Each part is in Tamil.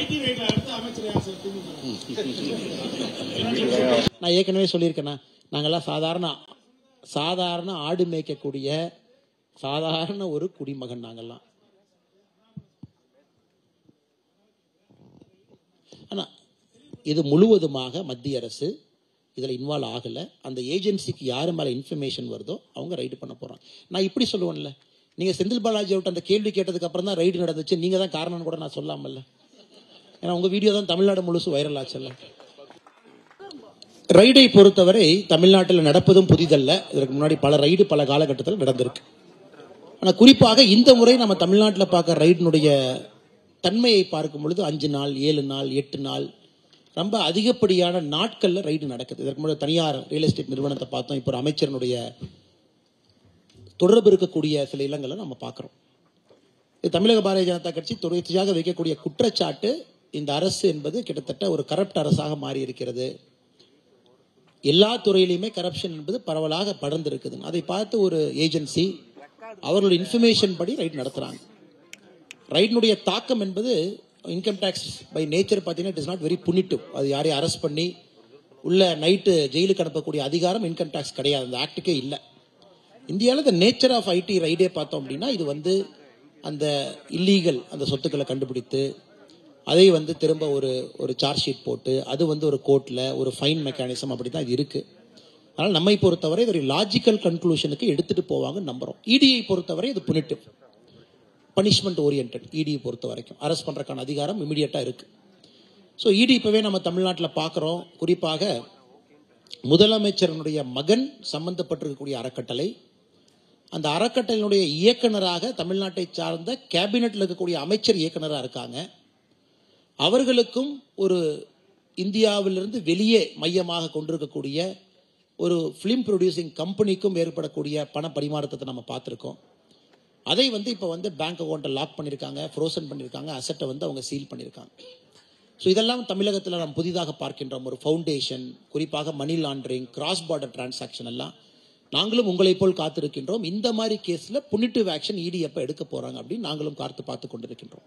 ஐடி ரைட்ல அடுத்த அமைச்சர் யார் சார் திமுக நான் ஏற்கனவே சொல்லியிருக்கேண்ணா நாங்கெல்லாம் சாதாரண சாதாரண ஆடு மேய்க்கக்கூடிய சாதாரண ஒரு குடிமகன் நாங்கெல்லாம் ஆனா இது முழுவதுமாக மத்திய அரசு இதில் இன்வால்வ் ஆகலை அந்த ஏஜென்சிக்கு யார் மேலே இன்ஃபர்மேஷன் வருதோ அவங்க ரைடு பண்ண போகிறாங்க நான் இப்படி சொல்லுவேன்ல நீங்கள் செந்தில் பாலாஜி அவர்கிட்ட அந்த கேள்வி கேட்டதுக்கு அப்புறம் தான் ரைடு நடந்துச்சு நீங்கள் தான் காரணம்னு கூட நான் சொல்லாமல்ல ஏன்னா உங்கள் வீடியோ தான் தமிழ்நாடு முழுசு வைரல் ஆச்சுல்ல ரைடை பொறுத்தவரை தமிழ்நாட்டில் நடப்பதும் புதிதல்ல இதற்கு முன்னாடி பல ரைடு பல காலகட்டத்தில் நடந்திருக்கு ஆனால் குறிப்பாக இந்த முறை நம்ம தமிழ்நாட்டில் பார்க்க ரைடினுடைய தன்மையை பார்க்கும் பொழுது அஞ்சு நாள் ஏழு நாள் எட்டு நாள் ரொம்ப அதிகப்படியான நாட்களில் ரைடு நடக்குது இதற்கு முன்னாடி தனியார் ரியல் எஸ்டேட் நிறுவனத்தை பார்த்தோம் இப்போ ஒரு அமைச்சரனுடைய தொடர்பு இருக்கக்கூடிய சில இல்லங்களை நம்ம பார்க்குறோம் இது தமிழக பாரதிய ஜனதா கட்சி தொடர்ச்சியாக வைக்கக்கூடிய குற்றச்சாட்டு இந்த அரசு என்பது கிட்டத்தட்ட ஒரு கரப்ட் அரசாக மாறி இருக்கிறது எல்லா துறையிலையுமே கரப்ஷன் என்பது பரவலாக படர்ந்து அதை பார்த்து ஒரு ஏஜென்சி அவர்களோட இன்ஃபர்மேஷன் படி ரைட் நடத்துறாங்க ரைடினுடைய தாக்கம் என்பது இன்கம் டேக்ஸ் பை நேச்சர் பார்த்தீங்கன்னா it is not very punitive அது யாரையும் அரெஸ்ட் பண்ணி உள்ள நைட்டு ஜெயிலுக்கு அனுப்பக்கூடிய அதிகாரம் இன்கம் டேக்ஸ் கிடையாது அந்த ஆக்டுக்கே இல்லை இந்தியாவில் இந்த நேச்சர் ஆஃப் ஐடி ரைடே பார்த்தோம் அப்படின்னா இது வந்து அந்த இல்லீகல் அந்த சொத்துக்களை கண்டுபிடித்து அதை வந்து திரும்ப ஒரு ஒரு சார்ஜ் ஷீட் போட்டு அது வந்து ஒரு கோர்ட்டில் ஒரு ஃபைன் மெக்கானிசம் அப்படி தான் இது இருக்கு அதனால் நம்மை பொறுத்தவரை ஒரு லாஜிக்கல் கன்க்ளூஷனுக்கு எடுத்துட்டு போவாங்கன்னு நம்புறோம் இடியை பொறுத்தவரை இது புனிட்டிவ் பனிஷ்மெண்ட் ஓரியன்ட் இடியை பொறுத்த வரைக்கும் அரெஸ்ட் பண்ணுறதுக்கான அதிகாரம் இமிடியட்டாக இருக்கு ஸோ இடி இப்போவே நம்ம தமிழ்நாட்டில் பார்க்குறோம் குறிப்பாக முதலமைச்சரனுடைய மகன் சம்பந்தப்பட்டிருக்கக்கூடிய அறக்கட்டளை அந்த அறக்கட்டளையினுடைய இயக்குனராக தமிழ்நாட்டை சார்ந்த கேபினெட்ல இருக்கக்கூடிய அமைச்சர் இயக்குனராக இருக்காங்க அவர்களுக்கும் ஒரு இந்தியாவிலிருந்து வெளியே மையமாக கொண்டிருக்கக்கூடிய ஒரு ஃபிலிம் ப்ரொடியூசிங் கம்பெனிக்கும் ஏற்படக்கூடிய பண பரிமாற்றத்தை நம்ம பார்த்துருக்கோம் அதை வந்து இப்போ வந்து பேங்க் அக்கௌண்ட்டை லாக் பண்ணியிருக்காங்க ஃப்ரோசன் பண்ணியிருக்காங்க அசட்டை வந்து அவங்க சீல் பண்ணியிருக்காங்க ஸோ இதெல்லாம் தமிழகத்தில் நாம் புதிதாக பார்க்கின்றோம் ஒரு ஃபவுண்டேஷன் குறிப்பாக money laundering cross border transaction எல்லாம் நாங்களும் உங்களைப் போல் காத்திருக்கின்றோம் இந்த மாதிரி கேஸில் புனிட்டிவ் ஆக்ஷன் இடி எப்போ எடுக்க போகிறாங்க அப்படின்னு நாங்களும் காத்து பார்த்து கொண்டிருக்கின்றோம்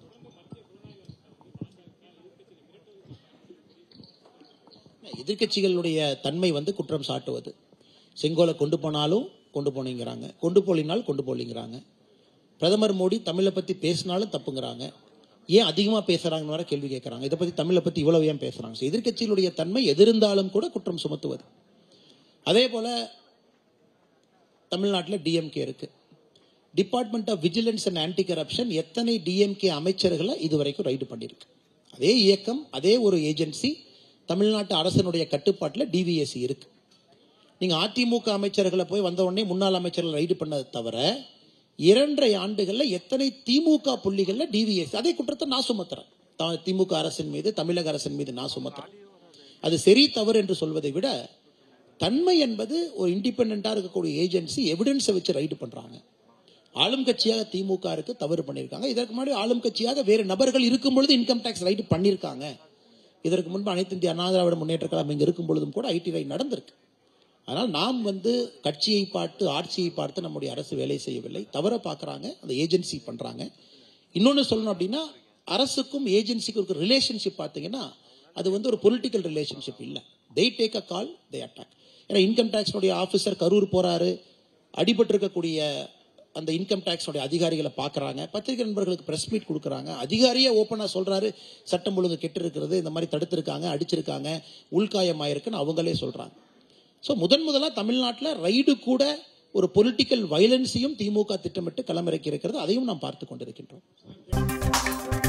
எதிர்க்கட்சிகளுடைய தன்மை வந்து குற்றம் சாட்டுவது செங்கோலை கொண்டு போனாலும் கொண்டு போனீங்கிறாங்க கொண்டு போலினால் கொண்டு போலிங்கிறாங்க பிரதமர் மோடி தமிழை பற்றி பேசினாலும் தப்புங்கிறாங்க ஏன் அதிகமாக பேசுகிறாங்கன்னு வர கேள்வி கேட்குறாங்க இதை பற்றி தமிழை பற்றி இவ்வளவு ஏன் பேசுகிறாங்க ஸோ எதிர்க்கட்சிகளுடைய தன்மை எதிர்ந்தாலும் கூட குற்றம் சுமத்துவது அதே போல் தமிழ்நாட்டில் டிஎம்கே இருக்கு department of vigilance and anti corruption எத்தனை டிஎம்கே அமைச்சர்களை இதுவரைக்கும் ரைடு பண்ணியிருக்கு அதே இயக்கம் அதே ஒரு ஏஜென்சி தமிழ்நாட்டு அரசனுடைய கட்டுப்பாட்டில் டிவிஎஸ்சி இருக்கு நீங்க அதிமுக அமைச்சர்களை போய் வந்த உடனே முன்னாள் அமைச்சர்கள் ரைடு பண்ணதை தவிர இரண்டரை ஆண்டுகள்ல எத்தனை திமுக புள்ளிகள்ல டிவிஎஸ் அதே குற்றத்தை நான் சுமத்துறேன் த- திமுக அரசின் மீது தமிழக அரசின் மீது நான் சுமத்துறேன் அது சரி தவறு என்று சொல்வதை விட தன்மை என்பது ஒரு இண்டிபெண்டா இருக்கக்கூடிய ஏஜென்சி எவிடன்ஸை வச்சு ரைடு பண்றாங்க ஆளும் கட்சியாக திமுக இருக்கு தவறு பண்ணியிருக்காங்க இதற்கு முன்னாடி ஆளும் கட்சியாக வேறு நபர்கள் இருக்கும் பொழுது இன்கம் டேக்ஸ் ரைடு பண்ணியிருக்காங்க இதற்கு முன்பு அனைத்து இந்திய அண்ணா திராவிட முன்னேற்ற கழகம் இங்க இருக்கும் பொழுதும் கூட ஐடி ரைட் நடந்திருக்கு ஆனால் நாம் வந்து கட்சியை பார்த்து ஆட்சியை பார்த்து நம்முடைய அரசு வேலை செய்யவில்லை தவற பார்க்கறாங்க அந்த ஏஜென்சி பண்றாங்க இன்னொன்னு சொல்லணும் அப்படின்னா அரசுக்கும் ஏஜென்சிக்கும் இருக்கிற ரிலேஷன்ஷிப் பார்த்தீங்கன்னா அது வந்து ஒரு பொலிட்டிக்கல் ரிலேஷன்ஷிப் இல்லை they take a call they attack ஏன்னா இன்கம் டேக்ஸ்னுடைய ஆஃபீஸர் கரூர் போறாரு அடிபட்டு இருக்கக்கூடிய அந்த இன்கம் டேக்ஸோட அதிகாரிகளை பார்க்கறாங்க பத்திரிகை நண்பர்களுக்கு பிரஸ் மீட் கொடுக்குறாங்க அதிகாரியே ஓப்பனாக சொல்றாரு சட்டம் ஒழுங்கு கெட்டு இருக்கிறது இந்த மாதிரி தடுத்திருக்காங்க அடிச்சிருக்காங்க உள்காயமாயிருக்குன்னு அவங்களே சொல்றாங்க ஸோ முதன் முதலாக தமிழ்நாட்டில் ரைடு கூட ஒரு பொலிட்டிக்கல் வயலன்ஸையும் திமுக திட்டமிட்டு களமிறக்கி இருக்கிறது அதையும் நாம் பார்த்து கொண்டிருக்கின்றோம்